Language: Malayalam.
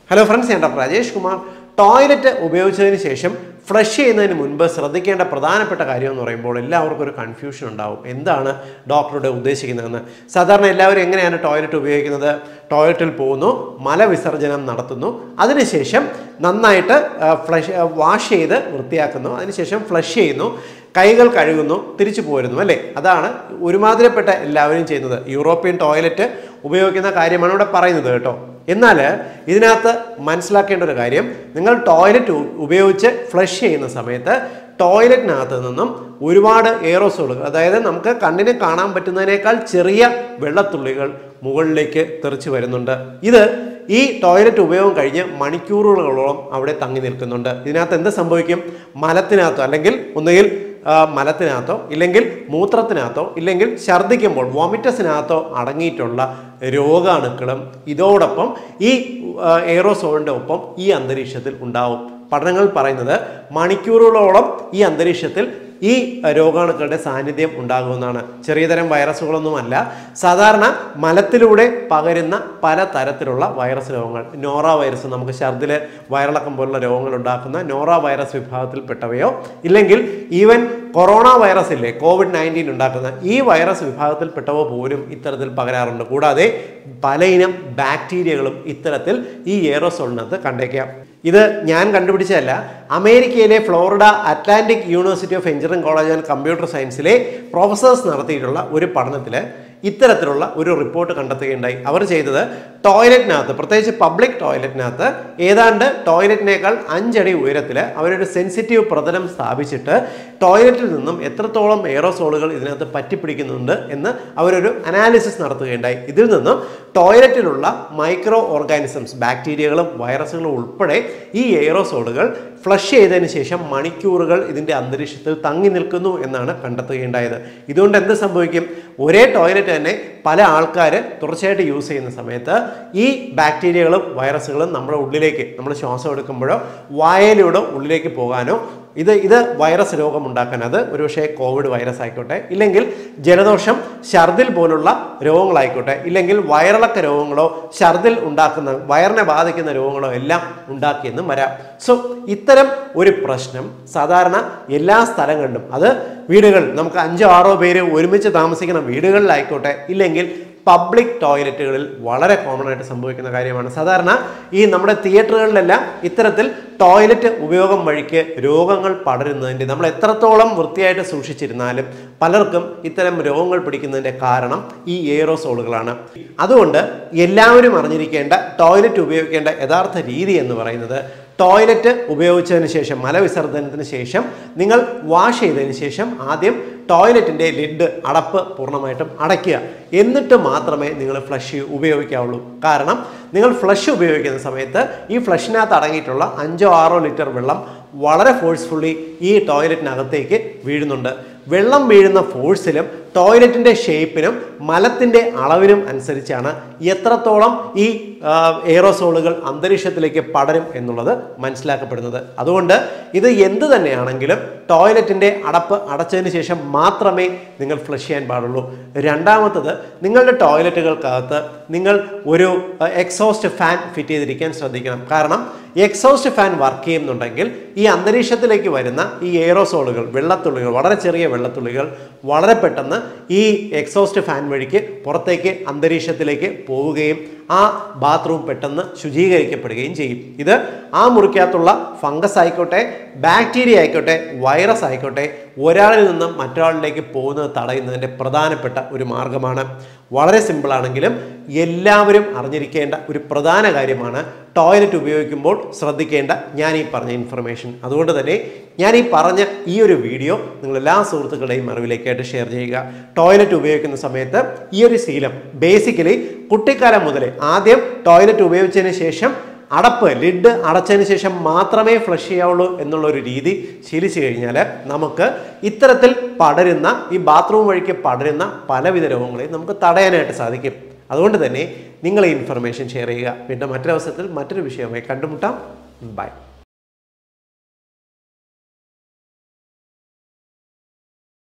ഹലോ ഫ്രണ്ട്സ് ഞാൻ ഡോക്ടർ രാജേഷ് കുമാർ ടോയ്ലറ്റ് ഉപയോഗിച്ചതിന് ശേഷം ഫ്ലഷ് ചെയ്യുന്നതിന് മുൻപ് ശ്രദ്ധിക്കേണ്ട പ്രധാനപ്പെട്ട കാര്യം എന്ന് പറയുമ്പോൾ എല്ലാവർക്കും ഒരു കൺഫ്യൂഷൻ ഉണ്ടാവും എന്താണ് ഡോക്ടറുടെ ഉദ്ദേശിക്കുന്നതെന്ന് സാധാരണ എല്ലാവരും എങ്ങനെയാണ് ടോയ്ലറ്റ് ഉപയോഗിക്കുന്നത് ടോയ്ലറ്റിൽ പോകുന്നു മലവിസർജനം നടത്തുന്നു അതിനുശേഷം നന്നായിട്ട് ഫ്ലഷ് വാഷ് ചെയ്ത് വൃത്തിയാക്കുന്നു അതിനുശേഷം ഫ്ലഷ് ചെയ്യുന്നു കൈകൾ കഴുകുന്നു തിരിച്ചു പോരുന്നു അല്ലേ അതാണ് ഒരുമാതിരിപ്പെട്ട എല്ലാവരും ചെയ്യുന്നത് യൂറോപ്യൻ ടോയ്ലറ്റ് ഉപയോഗിക്കുന്ന കാര്യമാണ് ഇവിടെ പറയുന്നത് കേട്ടോ എന്നാൽ ഇതിനകത്ത് മനസ്സിലാക്കേണ്ട ഒരു കാര്യം നിങ്ങൾ ടോയ്ലറ്റ് ഉ- ഉപയോഗിച്ച് ഫ്ലഷ് ചെയ്യുന്ന സമയത്ത് ടോയ്ലറ്റിനകത്ത് നിന്നും ഒരുപാട് എയറോസോളുകൾ അതായത് നമുക്ക് കണ്ണിന് കാണാൻ പറ്റുന്നതിനേക്കാൾ ചെറിയ വെള്ളത്തുള്ളികൾ മുകളിലേക്ക് തെറിച്ച് വരുന്നുണ്ട് ഇത് ഈ ടോയ്ലറ്റ് ഉപയോഗം കഴിഞ്ഞ് മണിക്കൂറുകളോളം അവിടെ തങ്ങി നിൽക്കുന്നുണ്ട് ഇതിനകത്ത് എന്ത് സംഭവിക്കും മലത്തിനകത്തോ അല്ലെങ്കിൽ ഒന്നുകിൽ ആ, മലത്തിനകത്തോ ഇല്ലെങ്കിൽ മൂത്രത്തിനകത്തോ ഇല്ലെങ്കിൽ ഛർദ്ദിക്കുമ്പോൾ വോമിറ്റസിനകത്തോ അടങ്ങിയിട്ടുള്ള രോഗാണുക്കളും ഇതോടൊപ്പം ഈ ആ, എയറോസോളിൻ്റെ ഒപ്പം ഈ അന്തരീക്ഷത്തിൽ ഉണ്ടാവും പഠനങ്ങൾ പറയുന്നത് മണിക്കൂറുകളോളം ഈ അന്തരീക്ഷത്തിൽ ഈ രോഗാണുക്കളുടെ സാന്നിധ്യം ഉണ്ടാകുമെന്നാണ് ചെറിയ തരം വൈറസുകളൊന്നുമല്ല സാധാരണ മലത്തിലൂടെ പകരുന്ന പല തരത്തിലുള്ള വൈറസ് രോഗങ്ങൾ നോറ വൈറസ് നമുക്ക് ഛർദില് വയറിളക്കം പോലുള്ള രോഗങ്ങൾ ഉണ്ടാക്കുന്ന നോറ വൈറസ് വിഭാഗത്തിൽപ്പെട്ടവയോ ഇല്ലെങ്കിൽ ഈവൻ കൊറോണ വൈറസ് ഇല്ലേ കോവിഡ് നയൻറ്റീൻ ഉണ്ടാക്കുന്ന ഈ വൈറസ് വിഭാഗത്തിൽപ്പെട്ടവ പോലും ഇത്തരത്തിൽ പകരാറുണ്ട് കൂടാതെ പലയിനം ബാക്ടീരിയകളും ഇത്തരത്തിൽ ഈ എയറോസോളിനകത്ത് കണ്ടേക്കാം ഇത് ഞാൻ കണ്ടുപിടിച്ചതല്ല അമേരിക്കയിലെ Florida Atlantic university of engineering college and computer സയൻസിലെ പ്രൊഫസേഴ്സ് നടത്തിയിട്ടുള്ള ഒരു പഠനത്തിൽ ഇത്തരത്തിലുള്ള ഒരു റിപ്പോർട്ട് കണ്ടെത്തുകയുണ്ടായി അവർ ചെയ്തത് ടോയ്ലറ്റിനകത്ത് പ്രത്യേകിച്ച് പബ്ലിക് ടോയ്ലറ്റിനകത്ത് ഏതാണ്ട് ടോയ്ലറ്റിനേക്കാൾ അഞ്ചടി ഉയരത്തിൽ അവരൊരു സെൻസിറ്റീവ് പ്രതലം സ്ഥാപിച്ചിട്ട് ടോയ്ലറ്റിൽ നിന്നും എത്രത്തോളം എയറോസോളുകൾ ഇതിനകത്ത് പറ്റിപ്പിടിക്കുന്നുണ്ട് എന്ന് അവരൊരു അനാലിസിസ് നടത്തുകയുണ്ടായി ഇതിൽ നിന്നും ടോയ്ലറ്റിലുള്ള മൈക്രോ ഓർഗാനിസംസ് ബാക്ടീരിയകളും വൈറസുകളും ഉൾപ്പെടെ ഈ എയറോസോളുകൾ ഫ്ലഷ് ചെയ്തതിന് ശേഷം മണിക്കൂറുകൾ ഇതിൻ്റെ അന്തരീക്ഷത്തിൽ തങ്ങി നിൽക്കുന്നു എന്നാണ് കണ്ടെത്തുകയുണ്ടായത് ഇതുകൊണ്ട് എന്ത് സംഭവിക്കും ഒരേ ടോയ്ലറ്റ് തന്നെ പല ആൾക്കാർ തുടർച്ചയായിട്ട് യൂസ് ചെയ്യുന്ന സമയത്ത് ഈ ബാക്ടീരിയകളും വൈറസുകളും നമ്മുടെ ഉള്ളിലേക്ക് നമ്മൾ ശ്വാസം എടുക്കുമ്പോഴോ വായയിലൂടെ ഉള്ളിലേക്ക് പോകാനോ ഇത് ഇത് വൈറസ് രോഗം ഉണ്ടാക്കാൻ അത് ഒരുപക്ഷെ കോവിഡ് വൈറസ് ആയിക്കോട്ടെ ഇല്ലെങ്കിൽ ജലദോഷം ഛർദിൽ പോലുള്ള രോഗങ്ങളായിക്കോട്ടെ ഇല്ലെങ്കിൽ വയറിളക്ക രോഗങ്ങളോ ഛർദിൽ ഉണ്ടാക്കുന്ന വയറിനെ ബാധിക്കുന്ന രോഗങ്ങളോ എല്ലാം ഉണ്ടാക്കിയെന്നും വരാം സോ ഇത്തരം ഒരു പ്രശ്നം സാധാരണ എല്ലാ സ്ഥലങ്ങളിലും അത് വീടുകൾ നമുക്ക് അഞ്ചോ ആറോ പേര് ഒരുമിച്ച് താമസിക്കുന്ന വീടുകളിലായിക്കോട്ടെ ഇല്ലെങ്കിൽ പബ്ലിക് ടോയ്ലറ്റുകളിൽ വളരെ കോമൺ ആയിട്ട് സംഭവിക്കുന്ന കാര്യമാണ് സാധാരണ ഈ നമ്മുടെ തിയേറ്ററുകളിലെല്ലാം ഇത്തരത്തിൽ ടോയ്ലറ്റ് ഉപയോഗം വഴിക്ക് രോഗങ്ങൾ പടരുന്നതിൻ്റെ നമ്മൾ എത്രത്തോളം വൃത്തിയായിട്ട് സൂക്ഷിച്ചിരുന്നാലും പലർക്കും ഇത്തരം രോഗങ്ങൾ പിടിക്കുന്നതിൻ്റെ കാരണം ഈ എയറോസോളുകളാണ് അതുകൊണ്ട് എല്ലാവരും അറിഞ്ഞിരിക്കേണ്ട ടോയ്ലറ്റ് ഉപയോഗിക്കേണ്ട യഥാർത്ഥ രീതി എന്ന് പറയുന്നത് ടോയ്ലറ്റ് ഉപയോഗിച്ചതിന് ശേഷം മലവിസർജനത്തിന് ശേഷം നിങ്ങൾ വാഷ് ചെയ്തതിന് ശേഷം ആദ്യം ടോയ്ലറ്റിൻ്റെ ലിഡ് അടപ്പ് പൂർണ്ണമായിട്ടും അടയ്ക്കുക എന്നിട്ട് മാത്രമേ നിങ്ങൾ ഫ്ലഷ് ഉപയോഗിക്കാവുള്ളൂ കാരണം നിങ്ങൾ ഫ്ലഷ് ഉപയോഗിക്കുന്ന സമയത്ത് ഈ ഫ്ലഷിനകത്ത് അടങ്ങിയിട്ടുള്ള അഞ്ചോ ആറോ ലിറ്റർ വെള്ളം വളരെ ഫോഴ്സ്ഫുള്ളി ഈ ടോയ്ലറ്റിനകത്തേക്ക് വീഴുന്നുണ്ട് വെള്ളം വീഴുന്ന ഫോഴ്സിലും ടോയ്ലറ്റിൻ്റെ ഷേപ്പിനും മലത്തിൻ്റെ അളവിനും അനുസരിച്ചാണ് എത്രത്തോളം ഈ ആ, എയറോസോളുകൾ അന്തരീക്ഷത്തിലേക്ക് പടരും എന്നുള്ളത് മനസ്സിലാക്കപ്പെടുന്നത് അതുകൊണ്ട് ഇത് എന്ത് തന്നെയാണെങ്കിലും ടോയ്ലറ്റിൻ്റെ അടപ്പ് അടച്ചതിന് ശേഷം മാത്രമേ നിങ്ങൾ ഫ്ലഷ് ചെയ്യാൻ പാടുള്ളൂ രണ്ടാമത്തത് നിങ്ങളുടെ ടോയ്ലറ്റുകൾക്കകത്ത് നിങ്ങൾ ഒരു എക്സോസ്റ്റ് ഫാൻ ഫിറ്റ് ചെയ്തിരിക്കാൻ ശ്രദ്ധിക്കണം കാരണം എക്സോസ്റ്റ് ഫാൻ വർക്ക് ചെയ്യുന്നുണ്ടെങ്കിൽ ഈ അന്തരീക്ഷത്തിലേക്ക് വരുന്ന ഈ എയറോസോളുകൾ വെള്ളത്തുള്ളികൾ വളരെ ചെറിയ വെള്ളത്തുള്ളികൾ വളരെ പെട്ടെന്ന് ഈ എക്സോസ്റ്റ് ഫാൻ വഴിക്ക് പുറത്തേക്ക് അന്തരീക്ഷത്തിലേക്ക് പോവുകയും ആ ബാത്റൂം പെട്ടെന്ന് ശുചീകരിക്കപ്പെടുകയും ചെയ്യും ഇത് ആ മുറിക്കകത്തുള്ള ഫംഗസ് ആയിക്കോട്ടെ ബാക്ടീരിയ ആയിക്കോട്ടെ വൈറസ് ആയിക്കോട്ടെ ഒരാളിൽ നിന്നും മറ്റൊരാളിലേക്ക് പോകുന്നത് തടയുന്നതിൻ്റെ പ്രധാനപ്പെട്ട ഒരു മാർഗമാണ് വളരെ സിമ്പിളാണെങ്കിലും എല്ലാവരും അറിഞ്ഞിരിക്കേണ്ട ഒരു പ്രധാന കാര്യമാണ് ടോയ്ലറ്റ് ഉപയോഗിക്കുമ്പോൾ ശ്രദ്ധിക്കേണ്ട ഞാൻ ഈ പറഞ്ഞ ഇൻഫർമേഷൻ അതുകൊണ്ട് തന്നെ ഞാൻ ഈ പറഞ്ഞ ഈ ഒരു വീഡിയോ നിങ്ങൾ എല്ലാ സുഹൃത്തുക്കളുടെയും അറിവിലേക്കായിട്ട് ഷെയർ ചെയ്യുക ടോയ്ലറ്റ് ഉപയോഗിക്കുന്ന സമയത്ത് ഈ ഒരു ശീലം ബേസിക്കലി കുട്ടിക്കാലം മുതലേ ആദ്യം ടോയ്ലറ്റ് ഉപയോഗിച്ചതിന് ശേഷം അടപ്പ് ലിഡ് അടച്ചതിന് ശേഷം മാത്രമേ ഫ്ലഷ് ചെയ്യാവുള്ളൂ എന്നുള്ള ഒരു രീതി ശീലിച്ചു കഴിഞ്ഞാൽ നമുക്ക് ഇത്തരത്തിൽ പടരുന്ന ഈ ബാത്റൂം വഴിക്ക് പടരുന്ന പലവിധ രോഗങ്ങളെയും നമുക്ക് തടയാനായിട്ട് സാധിക്കും അതുകൊണ്ട് തന്നെ നിങ്ങൾ ഈ ഇൻഫർമേഷൻ ഷെയർ ചെയ്യുക പിന്നെ മറ്റൊരവസരത്തിൽ മറ്റൊരു വിഷയമായി കണ്ടുമുട്ടാം ബൈ